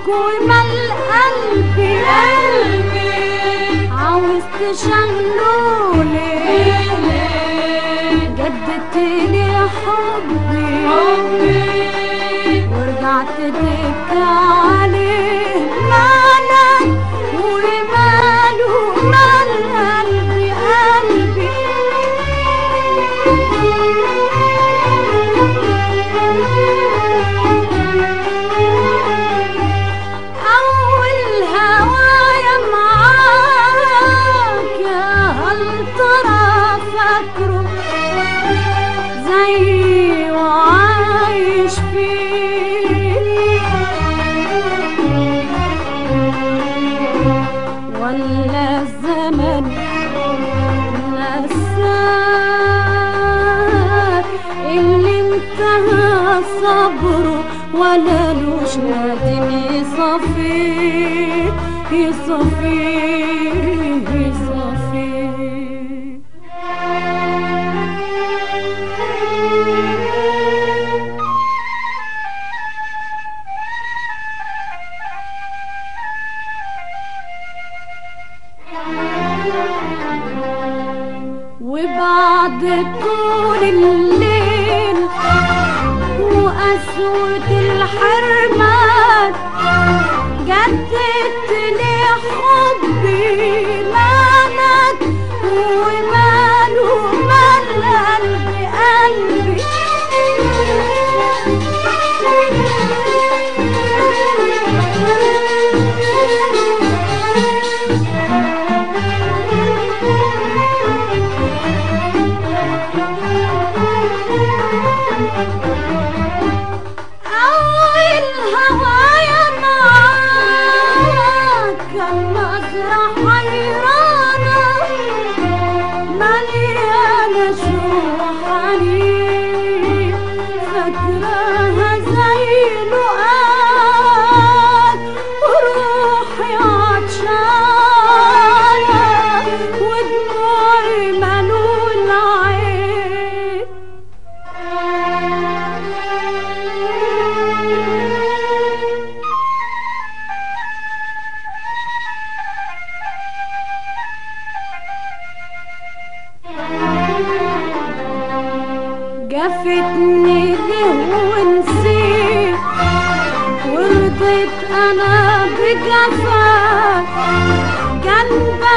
ومال قلبي قلبي عاوز تشغلولي جددت لي حبي حبي ورجعت تبكي عليه مالك وماله مال قلبي قلبي أول هوايا معاك يا هل ترى فاكره زي وعايش فيه ولا الزمن نساك اللي انتهى صبره ولا لوش نادم يصفيه يصفيه يصفيه وبعد طول الليل وقسوة الحرمان جددت لي حبي مالك وماله مال قلبي أول هوايا معاك كان نظرة حيرانة مليانة شوق حنين فاكراها زي لقاك وروحي عطشانة ودموعي ملول عين جفتني له ونسيت ورضيت انا بجفاك كان